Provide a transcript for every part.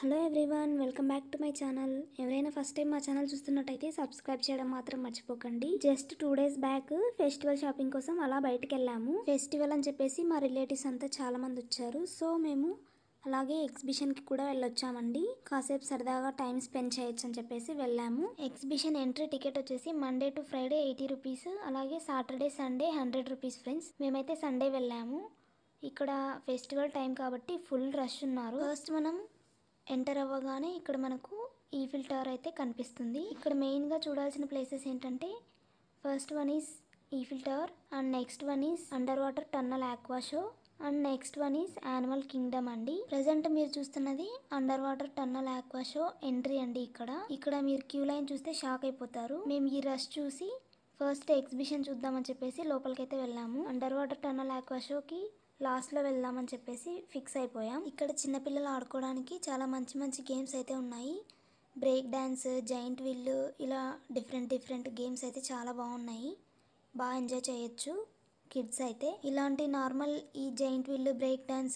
hello everyone welcome back to my channel ఎవరైనా first time మా channel చూస్తున్నట్టయితే subscribe చేయడం మాత్రం మర్చిపోకండి just two days back festival shopping కోసం అలా బయటకు వెళ్ళాము ఫెస్టివల్ అని చెప్పేసి మా రిలేటివ్స్ అంతా చాలా మంది వచ్చారు సో మేము అలాగే ఎగ్జిబిషన్కి కూడా వెళ్ళొచ్చామండి కాసేపు సరదాగా టైం స్పెండ్ చేయొచ్చు అని చెప్పేసి వెళ్ళాము ఎగ్జిబిషన్ ఎంట్రీ టికెట్ వచ్చేసి Monday to Friday eighty rupees అలాగే Saturday Sunday hundred rupees friends మేమైతే సండే వెళ్ళాము ఇక్కడ ఫెస్టివల్ టైం కాబట్టి ఫుల్ రష్ ఉన్నారు ఫస్ట్ మనం ఎంటర్ అవ్వగానే ఇక్కడ మనకు ఈఫిల్ టవర్ అయితే కనిపిస్తుంది ఇక్కడ మెయిన్గా చూడాల్సిన ప్లేసెస్ ఏంటంటే first one is Eiffel tower and next one is under water tunnel aqua show and next one is animal kingdom అండి ప్రజెంట్ మీరు చూస్తున్నది under water tunnel aqua show entry అండి ఇక్కడ ఇక్కడ మీరు క్యూ లైన్ చూస్తే షాక్ అయిపోతారు మేము ఈ రష్ చూసి ఫస్ట్ ఎగ్జిబిషన్ చూద్దామని చెప్పేసి లోపలికైతే వెళ్ళాము అండర్ వాటర్ టన్నల్ ఆక్వా షోకి లాస్ట్లో వెళ్దామని చెప్పేసి ఫిక్స్ అయిపోయాం ఇక్కడ చిన్నపిల్లలు ఆడుకోవడానికి చాలా మంచి మంచి గేమ్స్ అయితే ఉన్నాయి బ్రేక్ డ్యాన్స్ జైంట్ విల్లు ఇలా డిఫరెంట్ డిఫరెంట్ గేమ్స్ అయితే చాలా బాగున్నాయి బాగా ఎంజాయ్ చేయొచ్చు కిడ్స్ అయితే ఇలాంటి నార్మల్ ఈ జైంట్ విల్లు బ్రేక్ డ్యాన్స్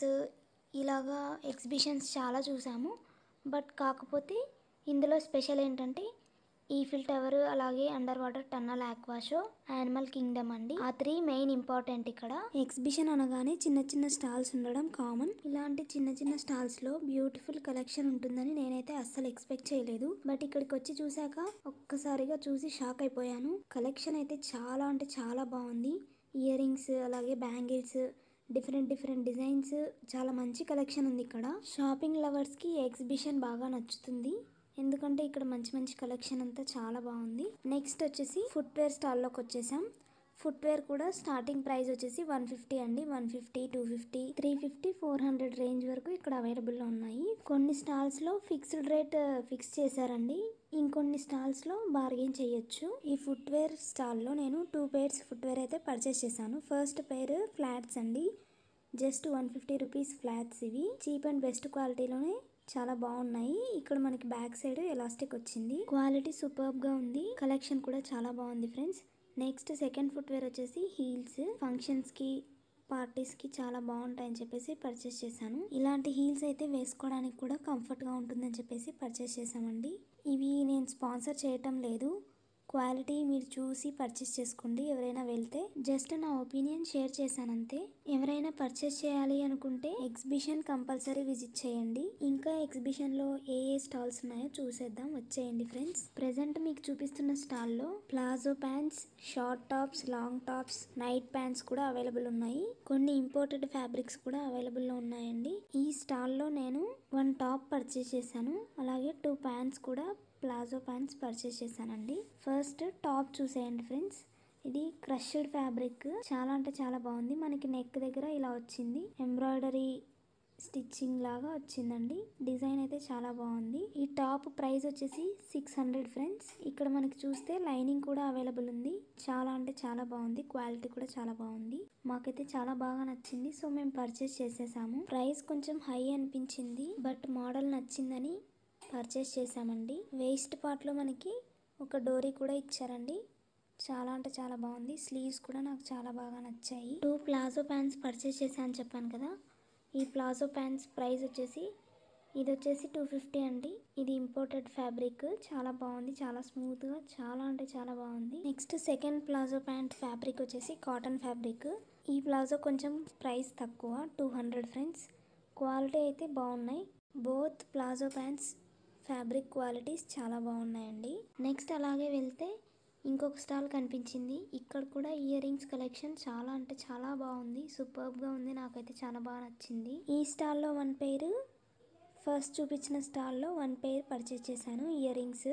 ఇలాగా ఎగ్జిబిషన్స్ చాలా చూసాము బట్ కాకపోతే ఇందులో స్పెషల్ ఏంటంటే ఈఫిల్ టవర్ అలాగే under water tunnel aqua show animal kingdom అండి ఆ త్రీ మెయిన్ ఇంపార్టెంట్ ఇక్కడ ఎగ్జిబిషన్ అనగానే చిన్న చిన్న స్టాల్స్ ఉండడం కామన్ ఇలాంటి చిన్న చిన్న స్టాల్స్ లో బ్యూటిఫుల్ కలెక్షన్ ఉంటుందని నేనైతే అస్సలు ఎక్స్పెక్ట్ చేయలేదు బట్ ఇక్కడికి వచ్చి చూసాక ఒక్కసారిగా చూసి షాక్ అయిపోయాను కలెక్షన్ అయితే చాలా అంటే చాలా బాగుంది ఇయర్ రింగ్స్ అలాగే బ్యాంగిల్స్ డిఫరెంట్ డిఫరెంట్ డిజైన్స్ చాలా మంచి కలెక్షన్ ఉంది ఇక్కడ షాపింగ్ లవర్స్కి ఎగ్జిబిషన్ బాగా నచ్చుతుంది ఎందుకంటే ఇక్కడ మంచి మంచి కలెక్షన్ అంతా చాలా బాగుంది నెక్స్ట్ వచ్చేసి ఫుట్వేర్ స్టాల్లోకి వచ్చేసాం ఫుట్వేర్ కూడా స్టార్టింగ్ ప్రైస్ వచ్చేసి వన్ ఫిఫ్టీ అండి one fifty two fifty three fifty four hundred range వరకు ఇక్కడ అవైలబుల్లో ఉన్నాయి కొన్ని స్టాల్స్లో ఫిక్స్డ్ రేట్ ఫిక్స్ చేశారండి ఇంకొన్ని స్టాల్స్లో బార్గెన్ చేయొచ్చు ఈ ఫుట్వేర్ స్టాల్లో నేను టూ పేర్స్ ఫుట్వేర్ అయితే పర్చేస్ చేశాను ఫస్ట్ పేర్ ఫ్లాట్స్ అండి just one fifty rupees flats ఇవి చీప్ అండ్ బెస్ట్ క్వాలిటీలోనే చాలా బాగున్నాయి ఇక్కడ మనకి బ్యాక్ సైడ్ ఎలాస్టిక్ వచ్చింది క్వాలిటీ సూపర్బ్ గా ఉంది కలెక్షన్ కూడా చాలా బాగుంది ఫ్రెండ్స్ నెక్స్ట్ సెకండ్ ఫుట్వేర్ వచ్చేసి హీల్స్ ఫంక్షన్స్ కి పార్టీస్ కి చాలా బాగుంటాయని చెప్పేసి పర్చేస్ చేశాను ఇలాంటి హీల్స్ అయితే వేసుకోవడానికి కూడా కంఫర్ట్ గా ఉంటుందని చెప్పేసి పర్చేస్ చేశామండి ఇవి నేను స్పాన్సర్ చేయటం లేదు క్వాలిటీ మీరు చూసి పర్చేస్ చేసుకోండి ఎవరైనా వెళ్తే జస్ట్ నా ఒపీనియన్ షేర్ చేశాను అంతే ఎవరైనా పర్చేస్ చేయాలి అనుకుంటే ఎగ్జిబిషన్ కంపల్సరీ విజిట్ చేయండి ఇంకా ఎగ్జిబిషన్ లో ఏ ఏ స్టాల్స్ ఉన్నాయో చూసేద్దాం వచ్చేయండి ఫ్రెండ్స్ ప్రెసెంట్ మీకు చూపిస్తున్న స్టాల్లో palazzo pants short tops long tops night pants కూడా అవైలబుల్ ఉన్నాయి కొన్ని ఇంపోర్టెడ్ ఫ్యాబ్రిక్స్ కూడా అవైలబుల్ లో ఉన్నాయండి ఈ స్టాల్లో నేను వన్ టాప్ పర్చేస్ చేశాను అలాగే టూ ప్యాంట్స్ కూడా ప్లాజో ప్యాంట్స్ పర్చేస్ చేశానండి ఫస్ట్ టాప్ చూసేయండి ఫ్రెండ్స్ ఇది క్రష్డ్ ఫ్యాబ్రిక్ చాలా అంటే చాలా బాగుంది మనకి నెక్ దగ్గర ఇలా వచ్చింది ఎంబ్రాయిడరీ స్టిచ్చింగ్ లాగా వచ్చిందండి డిజైన్ అయితే చాలా బాగుంది ఈ టాప్ ప్రైస్ వచ్చేసి సిక్స్ హండ్రెడ్ ఫ్రెండ్స్ ఇక్కడ మనకి చూస్తే లైనింగ్ కూడా అవైలబుల్ ఉంది చాలా అంటే చాలా బాగుంది క్వాలిటీ కూడా చాలా బాగుంది మాకైతే చాలా బాగా నచ్చింది సో మేము పర్చేస్ చేసేసాము ప్రైస్ కొంచెం హై అనిపించింది బట్ మోడల్ నచ్చిందని పర్చేస్ చేసామండి వేస్ట్ పార్ట్లో మనకి ఒక డోరీ కూడా ఇచ్చారండి చాలా అంటే చాలా బాగుంది స్లీవ్స్ కూడా నాకు చాలా బాగా నచ్చాయి టూ ప్లాజో ప్యాంట్స్ పర్చేస్ చేశాను చెప్పాను కదా ఈ ప్లాజో ప్యాంట్స్ ప్రైస్ వచ్చేసి ఇది వచ్చేసి టూ ఫిఫ్టీ అండి ఇది ఇంపోర్టెడ్ ఫ్యాబ్రిక్ చాలా బాగుంది చాలా స్మూత్గా చాలా అంటే చాలా బాగుంది next second palazzo pant fabric వచ్చేసి కాటన్ ఫ్యాబ్రిక్ ఈ ప్లాజో కొంచెం ప్రైస్ తక్కువ టూ హండ్రెడ్ ఫ్రెండ్స్ క్వాలిటీ అయితే బాగున్నాయి both palazzo pants fabric qualities చాలా బాగున్నాయండి నెక్స్ట్ అలాగే వెళ్తే ఇంకొక స్టాల్ కనిపించింది ఇక్కడ కూడా ఇయర్ రింగ్స్ కలెక్షన్ చాలా అంటే చాలా బాగుంది సూపర్బ్గా ఉంది నాకైతే చాలా బాగా నచ్చింది ఈ స్టాల్లో వన్ పేరు ఫస్ట్ చూపించిన స్టాల్లో వన్ పేర్ పర్చేస్ చేశాను ఇయర్ రింగ్స్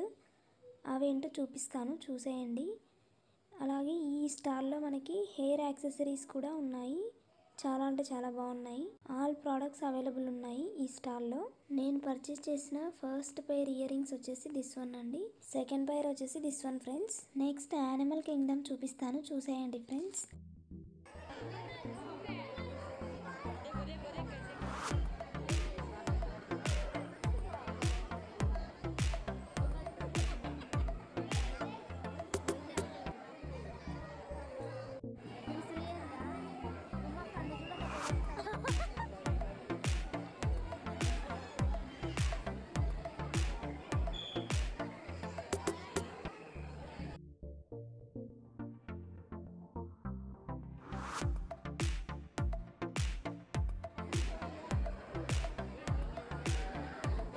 అవేంటో చూపిస్తాను చూసేయండి అలాగే ఈ స్టాల్లో మనకి హెయిర్ యాక్సెసరీస్ కూడా ఉన్నాయి చాలా అంటే చాలా బాగున్నాయి ఆల్ ప్రోడక్ట్స్ అవైలబుల్ ఉన్నాయి ఈ స్టాల్లో నేను పర్చేస్ చేసిన ఫస్ట్ పేర్ ఇయర్ రింగ్స్ వచ్చేసి దిస్ వన్ అండి సెకండ్ పేర్ వచ్చేసి this one friends next animal kingdom చూపిస్తాను చూసేయండి ఫ్రెండ్స్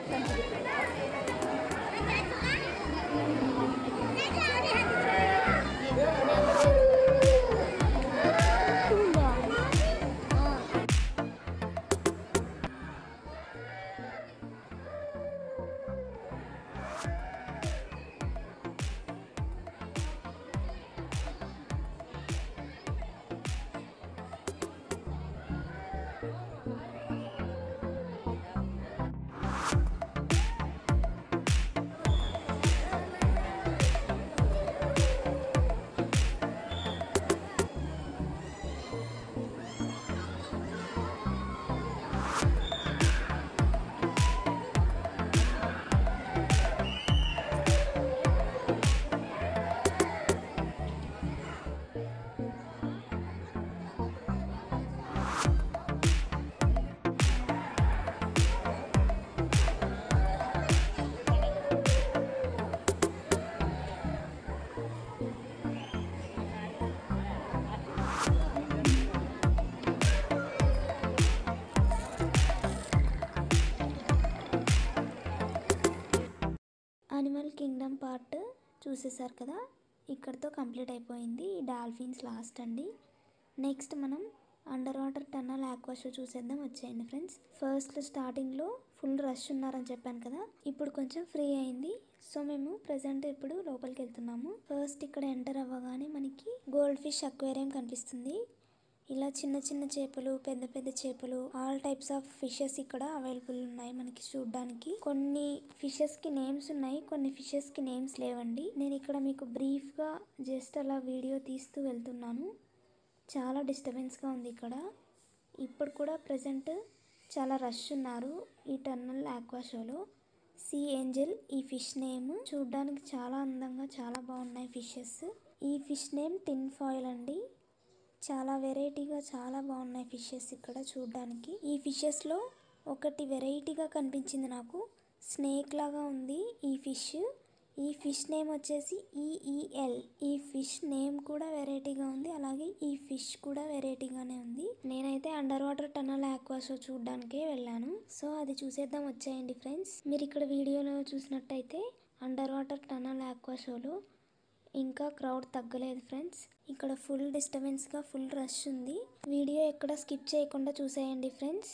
యానిమల్ కింగ్డమ్ పార్ట్ చూసేసారు కదా ఇక్కడితో కంప్లీట్ అయిపోయింది ఈ డాల్ఫిన్స్ లాస్ట్ అండి నెక్స్ట్ మనం under water tunnel aqua show చూసేద్దాం వచ్చేయండి ఫ్రెండ్స్ ఫస్ట్ స్టార్టింగ్లో ఫుల్ రష్ ఉన్నారని చెప్పాను కదా ఇప్పుడు కొంచెం ఫ్రీ అయింది సో మేము ప్రజెంట్ ఇప్పుడు లోపలికి వెళ్తున్నాము ఫస్ట్ ఇక్కడ ఎంటర్ అవ్వగానే మనకి గోల్డ్ ఫిష్ అక్వేరియం కనిపిస్తుంది ఇలా చిన్న చిన్న చేపలు పెద్ద పెద్ద చేపలు ఆల్ టైప్స్ ఆఫ్ ఫిషెస్ ఇక్కడ అవైలబుల్ ఉన్నాయి మనకి చూడడానికి కొన్ని ఫిషెస్ కి నేమ్స్ ఉన్నాయి కొన్ని ఫిషెస్ కి నేమ్స్ లేవండి నేను ఇక్కడ మీకు బ్రీఫ్ గా జస్ట్ అలా వీడియో తీస్తూ వెళ్తున్నాను చాలా డిస్టర్బెన్స్ గా ఉంది ఇక్కడ ఇప్పుడు కూడా ప్రజెంట్ చాలా రష్ ఉన్నారు ఈ టన్నల్ ఆక్వా షోలో సీ ఏంజల్ ఈ ఫిష్ నేమ్ చూడడానికి చాలా అందంగా చాలా బాగున్నాయి ఫిషెస్ ఈ ఫిష్ నేమ్ టిన్ ఫాయిల్ అండి చాలా వెరైటీగా చాలా బాగున్నాయి ఫిషెస్ ఇక్కడ చూడడానికి ఈ ఫిషెస్లో ఒకటి వెరైటీగా కనిపించింది నాకు స్నేక్ లాగా ఉంది ఈ ఫిష్ ఈ ఫిష్ నేమ్ వచ్చేసి ఈఈఎల్ ఈ ఫిష్ నేమ్ కూడా వెరైటీగా ఉంది అలాగే ఈ ఫిష్ కూడా వెరైటీగానే ఉంది నేనైతే under water tunnel aqua show చూడడానికే వెళ్ళాను సో అది చూసేద్దాం వచ్చేయండి ఫ్రెండ్స్ మీరు ఇక్కడ వీడియోలో చూసినట్టయితే అండర్ వాటర్ టనల్ ఆక్వా షోలో ఇంకా క్రౌడ్ తగ్గలేదు ఫ్రెండ్స్ ఇక్కడ ఫుల్ డిస్టర్బెన్స్గా ఫుల్ రష్ ఉంది వీడియో ఎక్కడ స్కిప్ చేయకుండా చూసేయండి ఫ్రెండ్స్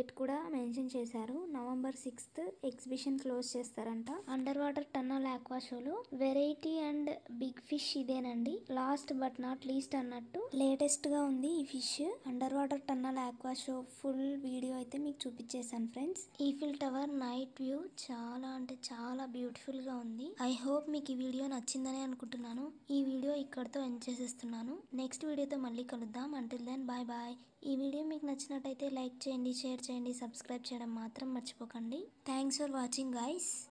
డేట్ కూడా మెన్షన్ చేశారు నవంబర్ సిక్స్త్ ఎగ్జిబిషన్ క్లోజ్ చేస్తారంట అండర్ వాటర్ టన్నల్ ఆక్వా షోలో వెరైటీ అండ్ బిగ్ ఫిష్ ఇదేనండి లాస్ట్ బట్ నాట్ లీస్ట్ అన్నట్టు లేటెస్ట్ గా ఉంది ఈ fish under water tunnel aqua show full video అయితే మీకు చూపించేశాను friends Eiffel tower night view చాలా అంటే చాలా బ్యూటిఫుల్ గా ఉంది ఐ హోప్ మీకు ఈ వీడియో నచ్చిందని అనుకుంటున్నాను ఈ వీడియో ఇక్కడితో ఎండ్ చేసేస్తున్నాను నెక్స్ట్ వీడియోతో మళ్ళీ కలుద్దాం అంటిల్ దెన్ బాయ్ బాయ్ ఈ వీడియో మీకు నచ్చినట్టయితే లైక్ చేయండి షేర్ చేయండి సబ్స్క్రైబ్ చేయడం మాత్రం మర్చిపోకండి థ్యాంక్స్ ఫర్ వాచింగ్ గైస్